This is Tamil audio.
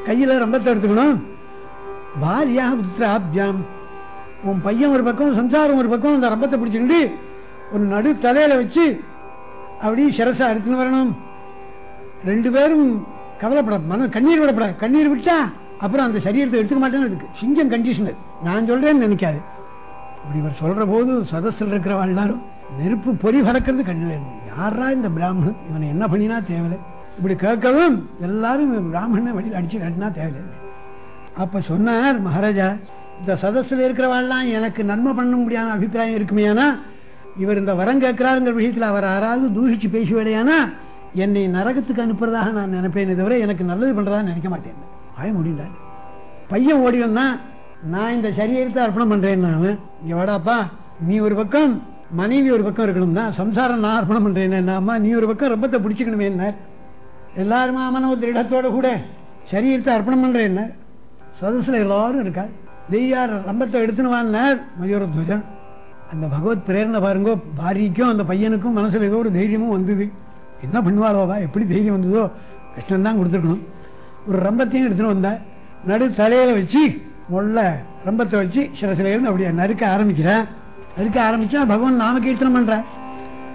கையில ரம்பத்தை எடுத்துக்கணும் பாரியா புத்திராப்தியாம் உன் பையன் ஒரு பக்கம் சம்சாரம் ஒரு பக்கம் அந்த ரம்பத்தை பிடிச்சிக்கிட்டு ஒரு நடு தலையில வச்சு அப்படியே சிரசா எடுத்துன்னு வரணும் ரெண்டு பேரும் கவலைப்பட மன கண்ணீர் விடப்பட கண்ணீர் விட்டா அப்புறம் அந்த சரீரத்தை எடுத்துக்க மாட்டேன்னு இருக்கு சிங்கம் கண்டிஷனர் நான் சொல்றேன்னு நினைக்காது இப்படி இவர் சொல்ற போது சதஸில் இருக்கிறவா எல்லாரும் நெருப்பு பொறி பறக்கிறது கண்ணில் யாரா இந்த பிராமணன் இவனை என்ன பண்ணினா தேவையில்லை இப்படி கேட்கவும் எல்லாரும் இவன் பிராமணனை வழியில் அடிச்சு கட்டினா தேவையில்லை அப்ப சொன்னார் மகாராஜா இந்த சதஸில் இருக்கிறவாள்லாம் எனக்கு நன்மை பண்ண முடியாத அபிப்பிராயம் இருக்குமேயானா இவர் இந்த வரம் கேட்கிறாருங்கிற விஷயத்தில் அவர் யாராவது தூஷிச்சு பேசுவேடையானா என்னை நரகத்துக்கு அனுப்புறதாக நான் நினைப்பேனே தவிர எனக்கு நல்லது பண்றதா நினைக்க மாட்டேன் ஆய முடியல பையன் ஓடி வந்தான் நான் இந்த சரீரத்தை அர்ப்பணம் பண்றேன் நான் இங்க வாடாப்பா நீ ஒரு பக்கம் மனைவி ஒரு பக்கம் இருக்கணும்னா சம்சாரம் நான் அர்ப்பணம் பண்றேன் அம்மா நீ ஒரு பக்கம் ரப்பத்தை பிடிச்சிக்கணுமே என்ன எல்லாருமா மன திருடத்தோட கூட சரீரத்தை அர்ப்பணம் பண்றேன் என்ன சதஸில் எல்லாரும் இருக்கா தெய்யார் ரம்பத்தை எடுத்துன்னு வாங்கினார் மயூரத்வஜன் அந்த பகவத் பிரேரணை பாருங்கோ பாரிக்கும் அந்த பையனுக்கும் மனசுல ஏதோ ஒரு தைரியமும் வந்தது என்ன பண்ணுவாரோவா எப்படி தைரியம் வந்ததோ கஷ்டம் தான் கொடுத்துருக்கணும் ஒரு ரம்பத்தையும் எடுத்துன்னு வந்தா நடு தலையில வச்சு முள்ள ரம்பத்தை வச்சு சில சில இருந்து அப்படியே நறுக்க ஆரம்பிக்கிறேன் நறுக்க ஆரம்பிச்சா பகவான் நாம கீர்த்தனம் பண்றேன்